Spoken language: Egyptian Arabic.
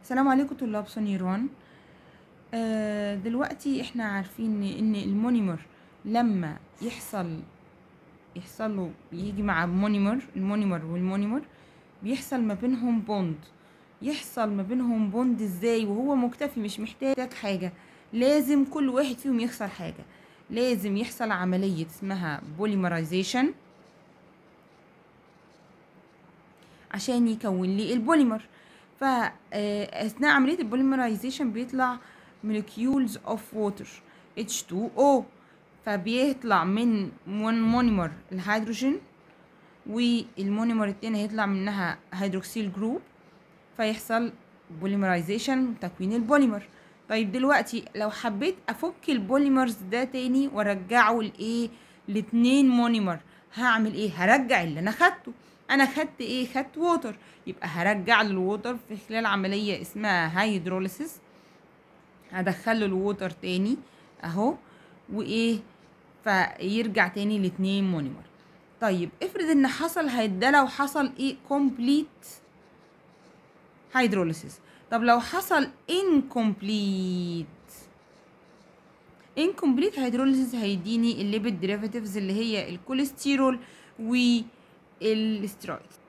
السلام عليكم طلاب سونيرون آه دلوقتي احنا عارفين ان المونيمر لما يحصل يحصل له يجي مع مونيمر المونيمر والمونيمر بيحصل ما بينهم بوند يحصل ما بينهم بوند ازاي وهو مكتفي مش محتاج حاجة لازم كل واحد فيهم يخسر حاجة لازم يحصل عملية اسمها بوليمرايزيشن عشان يكون لي البوليمر فاثناء عمليه البوليمرايزيشن بيطلع موليكيولز اوف ووتر H2O فبيطلع من مونيمر الهيدروجين والمونيمر التاني هيطلع منها هيدروكسيل جروب فيحصل بوليمرايزيشن تكوين البوليمر طيب دلوقتي لو حبيت افك البوليمرز ده تاني وارجعه لايه لاتنين مونيمر هعمل ايه هرجع اللي انا خدته انا خدت ايه خدت ووتر يبقى هرجع له الووتر في خلال عمليه اسمها هيدروليسيس هدخله الووتر تاني اهو وايه فيرجع تاني لاتنين مونيمر طيب افرض ان حصل ده لو حصل ايه كومبليت هيدروليسيس طب لو حصل incomplete incomplete هيدروليسيس هيديني الليبيد ديريفاتيفز اللي هي الكوليسترول والستيرويد